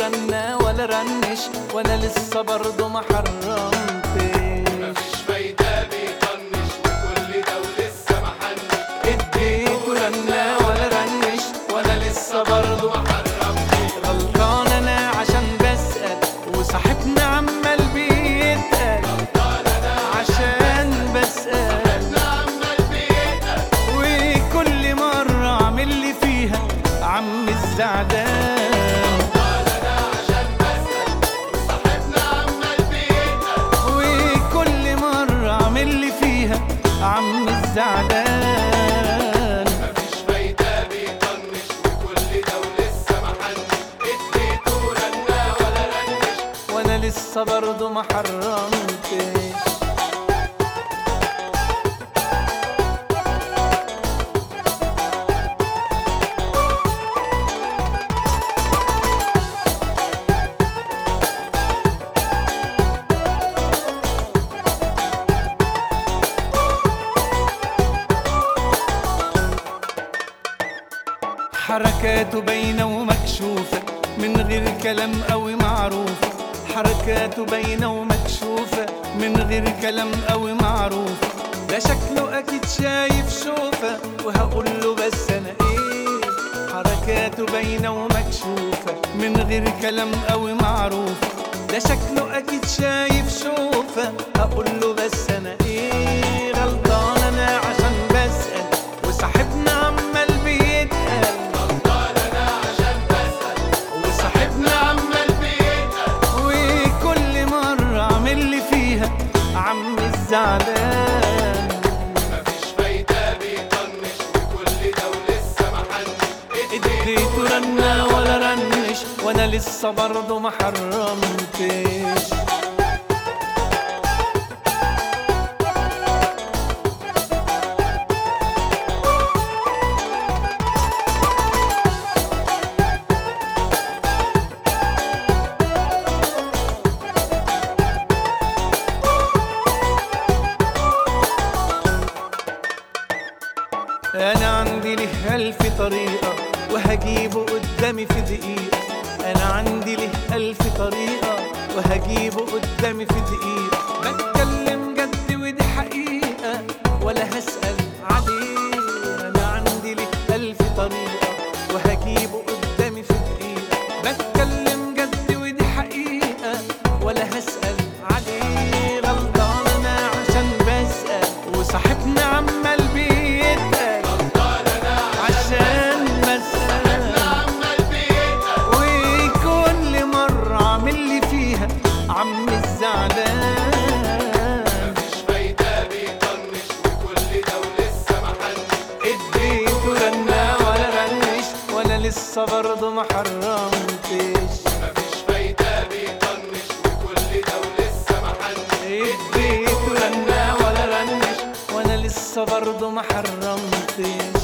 رنى ولا رنش وانا لسه برضه ما حرمتش مفيش فايدة بيطنش وكل ده ولسه محنش اديته رنى ولا رنش وانا لسه برضه ما حرمتش غلطان انا عشان بسأل وصاحبنا عمال بيتقل عشان بسأل عمال بيتقل وكل مرة اعمل لي فيها عم الزعلان عشان بسأل وصاحبنا عمال بيتقل وكل مرة اعمل لي فيها عم الزعلان مفيش فايدة بيطنش وكل ده ولسه محنش اديته رنة ولا رنش وانا لسه برضه ما حرمتش حركاته باينة ومكشوفة من غير كلام قوي معروفة حركاته باينة ومكشوفة من غير كلام قوي معروفة ده شكله أكيد شايف شوفة وهقول له بس أنا إيه حركاته باينة ومكشوفة من غير كلام قوي معروفة ده شكله أكيد شايف شوفة هقول له بس أنا إيه غلطان أنا عشان بسأل وصاحبنا عمال بيتقل قال انا عشان بسأل وصاحبنا عمال بيتقل وكل مرة عامل لي فيها عم الزعلان مفيش فايدة بيطنش وكل ده ولسه محنش اديته رنة ولا رنش وانا لسه برضه ما حرمتش انا عندي له الف طريقة وهجيبه قدامي في دقيقة انا عندي له الف طريقة وهجيبه قدامي في دقيقة بتكلم جد ودي حقيقة ولا هسأل عليه انا عندي له الف طريقة وهجيبه قدامي في دقيقة بتكلم جد ودي حقيقة ولا هسأل عليه غلطان انا عشان بسأل وصاحبنا عمال بيتقل قال انا عشان بسأل عمال بيتقل وكل مرة عامل لي فيها عم الزعلان مفيش فايدة بيطنش وكل ده ولسه محنش اديته رنة ولا رنش وانا لسه برضه ما حرمتش مفيش فايدة بيطنش وكل ده ولسه محنش اديته رنة ولا رنش وانا لسه برضه ما حرمتش